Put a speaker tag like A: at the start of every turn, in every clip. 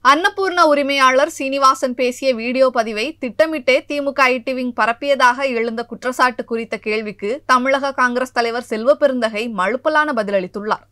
A: அன்னபூர்ணா உரிமையாளர் சீனிவாசன் பேசிய வீடியோ பதிவை திட்டமிட்டே திமுக ஐடி விங் பரப்பியதாக எழுந்த குற்றச்சாட்டு குறித்த கேள்விக்கு தமிழக காங்கிரஸ் தலைவர் செல்வ பெருந்தகை மழுப்பலான பதிலளித்துள்ளார்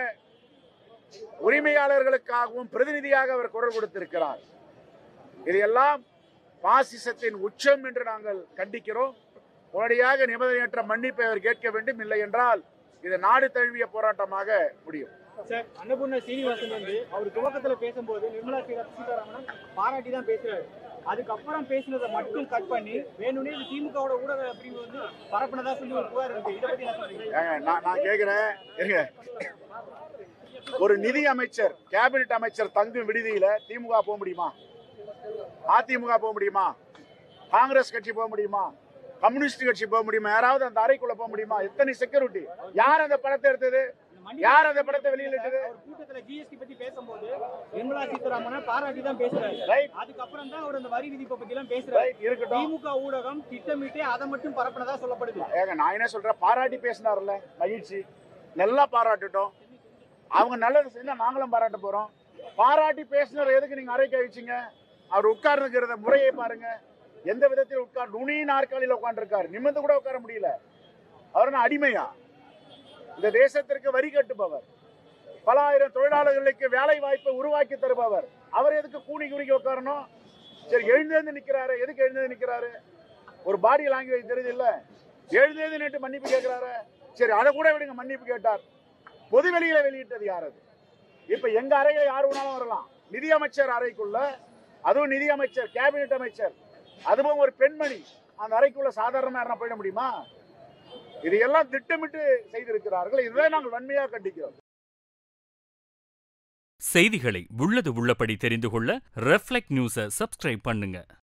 B: உரிமையாளர்களுக்காகவும் பிரதிநிதியாக அவர் குரல் கொடுத்திருக்கிறார் இதையெல்லாம் பாசிசத்தின் உச்சம் என்று நாங்கள் கண்டிக்கிறோம் உடனடியாக நிபந்தனையற்ற மன்னிப்பை அவர் கேட்க வேண்டும் இல்லை என்றால் இது நாடு தழுவிய போராட்டமாக முடியும்
C: சார் அன்னபூர்ணா சீனிவாசன் வந்து அவர் துவக்கத்துல பேசும்போது நிர்மலா சீதா- சீதாராமன் பாராட்டி தான் பேசுறாரு அதுக்கப்புறம் பேசினதை மட்டும் கட் பண்ணி வேணும்னே இது திமுகவோட ஊடக பிரிவு வந்து பரப்புனதா சொல்லி ஒரு புகார் இருக்கு இதை பத்தி என்ன சொல்றீங்க
B: ஏங்க, நான் நான் கேட்கிறேன் இருங்க ஒரு நிதி அமைச்சர் கேபினெட் அமைச்சர் தங்கும் விடுதியில திமுக போக முடியுமா அதிமுக போக முடியுமா காங்கிரஸ் கட்சி போக முடியுமா கம்யூனிஸ்ட் கட்சி போக முடியுமா யாராவது அந்த அறைக்குள்ள போக முடியுமா எத்தனை செக்யூரிட்டி யார் அந்த படத்தை எடுத்தது யார் அந்த படத்தை வெளியிட்டது
C: அவர் கூட்டத்துல ஜிஎஸ்டி பத்தி பேசும்போது நிர்மலா சீதாராமனை பாராட்டி தான் பேசுறாரு
B: ரைட்
C: அதுக்கப்புறம் தான் அவர் அந்த வரி விதிப்பை பத்தி எல்லாம் பேசுறாரு
B: ரைட் இருக்கட்டும்
C: திமுக ஊடகம் திட்டமிட்டே அதை மட்டும் பரப்புனதா சொல்லப்படுது
B: ஏங்க நான் என்ன சொல்றேன் பாராட்டி பேசினார்ல மகிழ்ச்சி நல்லா பாராட்டுட்டோம் அவங்க நல்லது செஞ்சா நாங்களும் பாராட்ட போறோம் பாராட்டி பேசினர் எதுக்கு நீங்க அறை கழிச்சிங்க அவர் உட்கார்ந்துக்கிறத முறையை பாருங்க எந்த விதத்தில் உட்கார் நுனி நாற்காலியில் உட்கார்ந்துருக்காரு நிமிர்ந்து கூட உட்கார முடியல அவர் என்ன அடிமையா இந்த தேசத்திற்கு வரி கட்டுபவர் பல ஆயிரம் தொழிலாளர்களுக்கு வேலை வாய்ப்பை உருவாக்கி தருபவர் அவர் எதுக்கு கூணி குறுக்கி உட்காரணும் சரி எழுந்தேந்து நிக்கிறாரு எதுக்கு எழுந்தேந்து நிக்கிறாரு ஒரு பாடி லாங்குவேஜ் தெரியுது இல்ல எழுந்தேந்து நின்று மன்னிப்பு கேட்கிறாரு சரி அதை கூட விடுங்க மன்னிப்பு கேட்டார் பொது வெளியில வெளியிட்டது யார் அது இப்ப எங்க அறையில யார் வேணாலும் வரலாம் நிதி அமைச்சர் அறைக்குள்ள அதுவும் நிதி அமைச்சர் கேபினெட் அமைச்சர் அதுவும் ஒரு பெண்மணி அந்த அறைக்குள்ள சாதாரணமா யாரா போயிட முடியுமா இதையெல்லாம் திட்டமிட்டு செய்திருக்கிறார்கள் இதுதான் நாங்கள் வன்மையாக கண்டிக்கிறோம்
D: செய்திகளை உள்ளது உள்ளபடி தெரிந்து கொள்ள ரெஃப்ளெக்ட் நியூஸை சப்ஸ்கிரைப் பண்ணுங்க